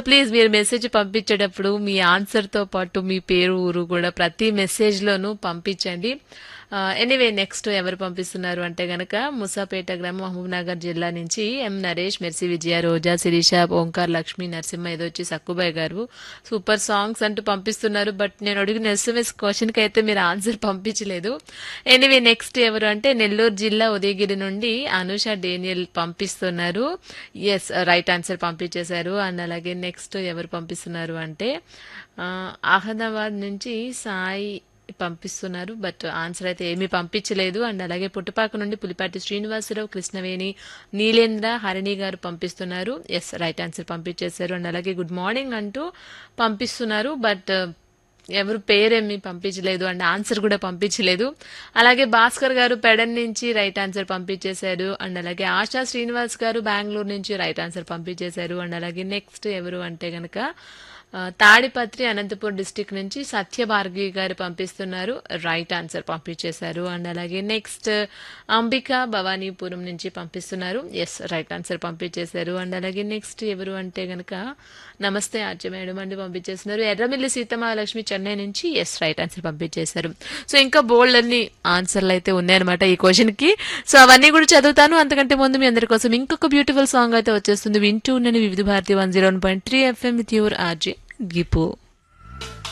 please మీరు message పంపించేటప్పుడు మీ ఆన్సర్తో పాటు మీ పేరు ఊరు కూడా ప్రతి మెసేజ్లోనూ పంపించండి ఎనీవే నెక్స్ట్ ఎవరు పంపిస్తున్నారు అంటే గనక ముసాపేట గ్రామం మహబూబ్ నగర్ జిల్లా నుంచి ఎం నరేష్ మెర్సి విజయ రోజా శిరీష ఓంకార్ లక్ష్మి నరసింహ ఏదో వచ్చి సక్కుబాయ్ గారు సూపర్ సాంగ్స్ అంటూ పంపిస్తున్నారు బట్ నేను అడిగిన ఎస్ఎంఎస్ క్వశ్చన్కి అయితే మీరు ఆన్సర్ పంపించలేదు ఎనీవే నెక్స్ట్ ఎవరు అంటే నెల్లూరు జిల్లా ఉదయగిరి నుండి అనుష డేనియల్ పంపిస్తున్నారు ఎస్ రైట్ ఆన్సర్ పంపించేశారు అండ్ అలాగే నెక్స్ట్ ఎవరు పంపిస్తున్నారు అంటే ఆ, అహ్మదాబాద్ నుంచి సాయి పంపిస్తున్నారు బట్ ఆన్సర్ అయితే ఏమీ పంపించలేదు అండ్ అలాగే పుట్టుపాక నుండి పులిపాటి శ్రీనివాసరావు కృష్ణవేణి నీలేంద్ర హరిణి గారు పంపిస్తున్నారు ఎస్ రైట్ ఆన్సర్ పంపించేశారు అండ్ అలాగే గుడ్ మార్నింగ్ అంటూ పంపిస్తున్నారు బట్ ఎవరు పేరేమి పంపించలేదు అండ్ ఆన్సర్ కూడా పంపించలేదు అలాగే భాస్కర్ గారు పెడన్ నుంచి రైట్ ఆన్సర్ పంపించేశారు అండ్ అలాగే ఆశా శ్రీనివాస్ గారు బెంగళూరు నుంచి రైట్ ఆన్సర్ పంపించేశారు అండ్ అలాగే నెక్స్ట్ ఎవరు అంటే గనక ఆ, తాడిపత్రి అనంతపూర్ డిస్టిక్ నుంచి సత్యభార్గి గారు పంపిస్తున్నారు రైట్ ఆన్సర్ పంపించేశారు అండ్ అలాగే నెక్స్ట్ అంబిక భవానీపురం నుంచి పంపిస్తున్నారు ఎస్ రైట్ ఆన్సర్ పంపించేశారు అండ్ అలాగే నెక్స్ట్ ఎవరు అంటే గనక నమస్తే ఆర్య మేడం అండి పంపించేస్తున్నారు ఎర్రమిల్లి సీతమహాలక్ష్మి చెన్నై నుంచి ఎస్ రైట్ ఆన్సర్ పంపించేశారు సో ఇంకా బోల్డ్ అన్ని ఆన్సర్లు అయితే ఉన్నాయన్నమాట ఈ క్వశ్చన్ కి సో అవన్నీ కూడా చదువుతాను అంతకంటే ముందు మీ అందరి కోసం ఇంకొక బ్యూటిఫుల్ సాంగ్ అయితే వచ్చేస్తుంది వింటూ నేను Vividh Bharati one zero one point three FM with your RJ గిపు